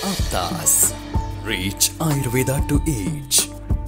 Aptas. Reach Ayurveda to age.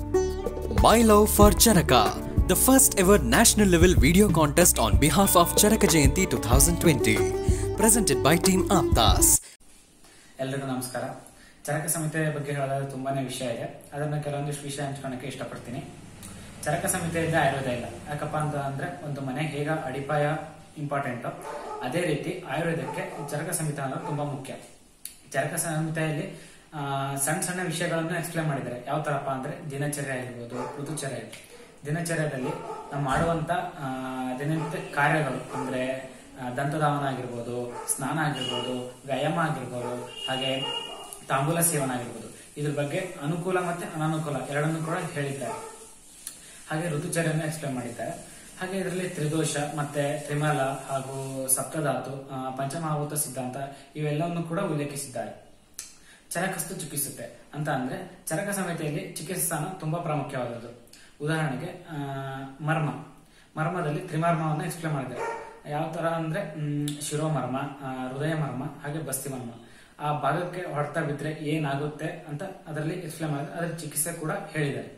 My Love for Charaka, the first ever national level video contest on behalf of Charaka Jayanti 2020. Presented by Team Aptas. ಎಲ್ರಿಗೂ ನಮಸ್ಕಾರ ಚರಕ ಸಂಹಿತೆ ಬಗ್ಗೆ ಹೇಳೋದಾದ್ರೆ ತುಂಬಾನೇ ವಿಷಯ ಇದೆ ಅದನ್ನ ಕೆಲವೊಂದಿಷ್ಟು ವಿಷಯ ಹಂಚ್ಕೊಳಕ್ಕೆ ಇಷ್ಟಪಡ್ತೀನಿ ಚರಕ ಸಂಹಿತೆ ಇದ್ದರೆ ಆಯುರ್ವೇದ ಇಲ್ಲ ಯಾಕಪ್ಪ ಅಂತ ಅಂದ್ರೆ ಒಂದು ಮನೆ ಹೇಗ ಅಡಿಪಾಯ ಇಂಪಾರ್ಟೆಂಟ್ ಅದೇ ರೀತಿ ಆಯುರ್ವೇದಕ್ಕೆ ಚರಕ ಸಂಹಿತ ಅನ್ನೋದು ತುಂಬಾ ಮುಖ್ಯ ಚರಕ ಸಂಹಿತೆಯಲ್ಲಿ ಆ, ಸಣ್ಣ ಸಣ್ಣ ವಿಷಯಗಳನ್ನು ಎಕ್ಸ್ಪ್ಲೇನ್ ಮಾಡಿದ್ದಾರೆ ಯಾವ ತರಪ್ಪ ಅಂದ್ರೆ ದಿನಚರ್ಯ ಆಗಿರ್ಬೋದು ಋತುಚರ್ಯ ದಿನಚರ್ಯದಲ್ಲಿ ನಾವು ಮಾಡುವಂತ ಆ, ದಿನನಿತ್ಯ ಕಾರ್ಯಗಳು ಅಂದ್ರೆ ಆ, ದಂತಧಾವನ ಆಗಿರ್ಬೋದು ಸ್ನಾನ ಆಗಿರ್ಬೋದು ವ್ಯಾಯಾಮ ಆಗಿರ್ಬೋದು ಹಾಗೆ ತಾಂಬೂಲ ಸೇವನ ಆಗಿರ್ಬೋದು ಇದ್ರ ಬಗ್ಗೆ ಅನುಕೂಲ ಮತ್ತೆ ಅನಾನುಕೂಲ ಎರಡನ್ನೂ ಕೂಡ ಹೇಳಿದ್ದಾರೆ ಹಾಗೆ ಋತುಚರ್ಯನ್ನು ಎಕ್ಸ್ಪ್ಲೇನ್ ಮಾಡಿದ್ದಾರೆ ಹಾಗೆ ಇದರಲ್ಲಿ ತ್ರಿದೋಷ ಮತ್ತೆ ತ್ರಿಮಲ ಹಾಗೂ ಸಪ್ತಧಾತು ಆ, ಪಂಚಮಹಾಭೂತ ಸಿದ್ಧಾಂತ ಇವೆಲ್ಲವನ್ನು ಕೂಡ ಉಲ್ಲೇಖಿಸಿದ್ದಾರೆ ಚರಕಸ್ತು ಚಿಕಿತ್ಸೆ ಅಂತ ಅಂದ್ರೆ ಚರಕ ಸಂಹಿತೆಯಲ್ಲಿ ಚಿಕಿತ್ಸಾ ಸ್ಥಾನ ತುಂಬಾ ಪ್ರಾಮುಖ್ಯವಾದದ್ದು ಉದಾಹರಣೆಗೆ ಆ, ಮರ್ಮ ಮರ್ಮದಲ್ಲಿ ತ್ರಿಮರ್ಮವನ್ನು ಎಕ್ಸ್ಪ್ಲೇನ್ ಮಾಡಿದ್ದಾರೆ ಯಾವ ತರ ಅಂದ್ರೆ ಮ್, ಶಿರೋಮರ್ಮ ಆ, ಹೃದಯ ಮರ್ಮ ಹಾಗೆ ಬಸ್ತಿ ಮರ್ಮ ಆ ಭಾಗಕ್ಕೆ ಹೊಡೆತ ಬಿದ್ರೆ ಏನಾಗುತ್ತೆ ಅಂತ ಅದರಲ್ಲಿ ಎಕ್ಸ್ಪ್ಲೇನ್ ಮಾಡಿದ್ರೆ ಅದರ ಚಿಕಿತ್ಸೆ ಕೂಡ ಹೇಳಿದ್ದಾರೆ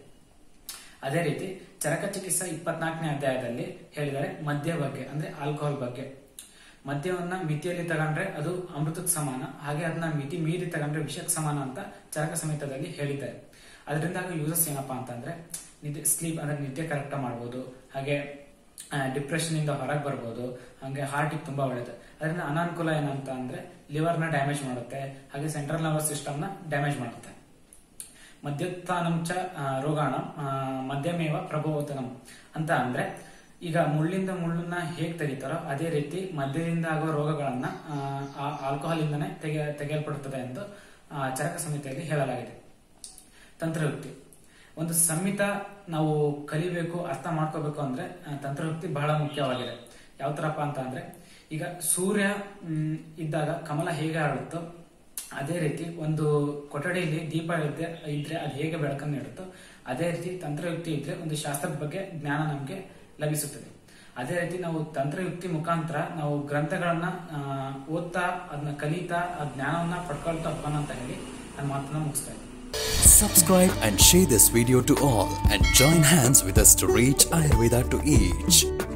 ಅದೇ ರೀತಿ ಚರಕ ಚಿಕಿತ್ಸಾ ಇಪ್ಪತ್ನಾಲ್ಕನೇ ಅಧ್ಯಾಯದಲ್ಲಿ ಹೇಳಿದ್ದಾರೆ ಮದ್ಯ ಬಗ್ಗೆ ಅಂದ್ರೆ ಆಲ್ಕೋಹಾಲ್ ಬಗ್ಗೆ ಮದ್ಯವನ್ನ ಮಿತಿಯಲ್ಲಿ ತಗೊಂಡ್ರೆ ಅದು ಅಮೃತಕ್ಕೆ ಸಮಾನ ಹಾಗೆ ಅದನ್ನ ಮಿತಿ ಮೀರಿ ತಗೊಂಡ್ರೆ ವಿಷಕ್ಕೆ ಸಮಾನ ಅಂತ ಚರಕ ಸಮೇತದಲ್ಲಿ ಹೇಳಿದ್ದಾರೆ ಅದರಿಂದ ಯೂಸಸ್ ಏನಪ್ಪಾ ಅಂತಂದ್ರೆ ನಿದ್ದೆ ಸ್ಲೀಪ್ ಅಂದ್ರೆ ನಿದ್ದೆ ಕರೆಕ್ಟ್ ಮಾಡ್ಬೋದು ಹಾಗೆ ಡಿಪ್ರೆಷನ್ ಇಂದ ಹೊರಗೆ ಬರ್ಬೋದು ಹಾಗೆ ಹಾರ್ಟಿಗೆ ತುಂಬಾ ಒಳ್ಳೇದು ಅದರಿಂದ ಅನಾನುಕೂಲ ಏನಂತ ಅಂದ್ರೆ ಲಿವರ್ನ ಡ್ಯಾಮೇಜ್ ಮಾಡುತ್ತೆ ಹಾಗೆ ಸೆಂಟ್ರಲ್ ನರ್ವಸ್ ಸಿಸ್ಟಮ್ನ ಡ್ಯಾಮೇಜ್ ಮಾಡುತ್ತೆ ಮದ್ಯೋತ್ಥಾನಂ ಚ ಆ, ರೋಗಾಣ ಆ, ಮಧ್ಯಮೇವ ಪ್ರಭೋವತನಂ ಅಂತ ಅಂದ್ರೆ ಈಗ ಮುಳ್ಳಿಂದ ಮುಳ್ಳನ್ನ ಹೇಗ್ ತೆಗಿತಾರೋ ಅದೇ ರೀತಿ ಮದ್ಯದಿಂದ ಆಗೋ ರೋಗಗಳನ್ನ ಆ, ಆ ಆಲ್ಕೋಹಾಲ್ ಇಂದನೇ ತೆಗೆ ತೆಗೆಯಲ್ಪಡುತ್ತದೆ ಎಂದು ಆ, ಚರಕ ಸಂಹಿತೆಯಲ್ಲಿ ಹೇಳಲಾಗಿದೆ ತಂತ್ರಯುಕ್ತಿ ಒಂದು ಸಂಹಿತ ನಾವು ಕಲಿಬೇಕು ಅರ್ಥ ಮಾಡ್ಕೋಬೇಕು ಅಂದ್ರೆ ಆ, ತಂತ್ರಯುಕ್ತಿ ಬಹಳ ಮುಖ್ಯವಾಗಿದೆ ಯಾವ ತರಪ್ಪ ಅಂತ ಅಂದ್ರೆ ಈಗ ಸೂರ್ಯ ಮ್, ಇದ್ದಾಗ ಕಮಲ ಹೇಗೆ ಹರಡುತ್ತೋ ಅದೇ ರೀತಿ ಒಂದು ಕೊಠಡಿಯಲ್ಲಿ ದೀಪ ಇದ್ರೆ ಇದ್ರೆ ಅದು ಹೇಗೆ ಬೆಳಕನ್ನು ನೀಡುತ್ತೋ ಅದೇ ರೀತಿ ತಂತ್ರಯುಕ್ತಿ ಇದ್ರೆ ಒಂದು ಶಾಸ್ತ್ರದ ಬಗ್ಗೆ ಜ್ಞಾನ ನಮಗೆ ಲಭಿಸುತ್ತದೆ ಅದೇ ರೀತಿ ನಾವು ತಂತ್ರಯುಕ್ತಿ ಮುಖಾಂತರ ನಾವು ಗ್ರಂಥಗಳನ್ನ ಆ, ಓದ್ತಾ ಅದನ್ನ ಕಲಿತಾ ಆ ಜ್ಞಾನವನ್ನ ಪಡ್ಕೊಳ್ತಾ ಹೋಗೋಣ ಅಂತ ಹೇಳಿ ನನ್ನ ಮಾತನ್ನ ಮುಗಿಸ್ತಾ ಇದ್ದೀನಿ Subscribe and share this video to all and join hands with us to reach Ayurveda to age.